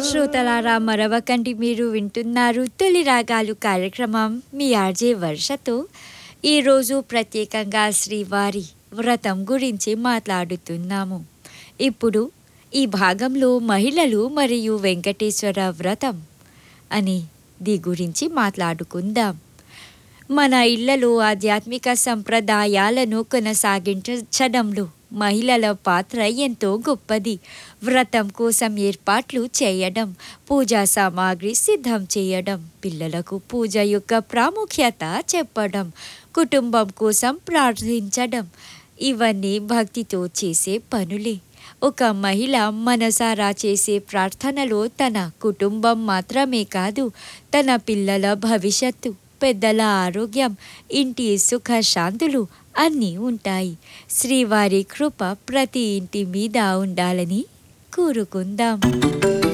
శ్రోతలారా మరవకండి మీరు వింటున్నారు తొలి రాగాలు కార్యక్రమం మీ ఆర్జే వర్షతో ఈరోజు ప్రత్యేకంగా శ్రీవారి వ్రతం గురించి మాట్లాడుతున్నాము ఇప్పుడు ఈ భాగంలో మహిళలు మరియు వెంకటేశ్వర వ్రతం అని ది గురించి మాట్లాడుకుందాం మన ఇళ్లలో ఆధ్యాత్మిక సంప్రదాయాలను కొనసాగించడంలో మహిళల పాత్ర ఎంతో గొప్పది వ్రతం కోసం ఏర్పాట్లు చేయడం పూజా సామాగ్రి సిద్ధం చేయడం పిల్లలకు పూజ యొక్క ప్రాముఖ్యత చెప్పడం కుటుంబం కోసం ప్రార్థించడం ఇవన్నీ భక్తితో చేసే పనులే ఒక మహిళ మనసారా చేసే ప్రార్థనలో తన కుటుంబం మాత్రమే కాదు తన పిల్లల భవిష్యత్తు పెద్దల ఆరోగ్యం ఇంటి సుఖ శాంతులు అన్నీ ఉంటాయి శ్రీవారి కృప ప్రతి ఇంటి మీద ఉండాలని కోరుకుందాం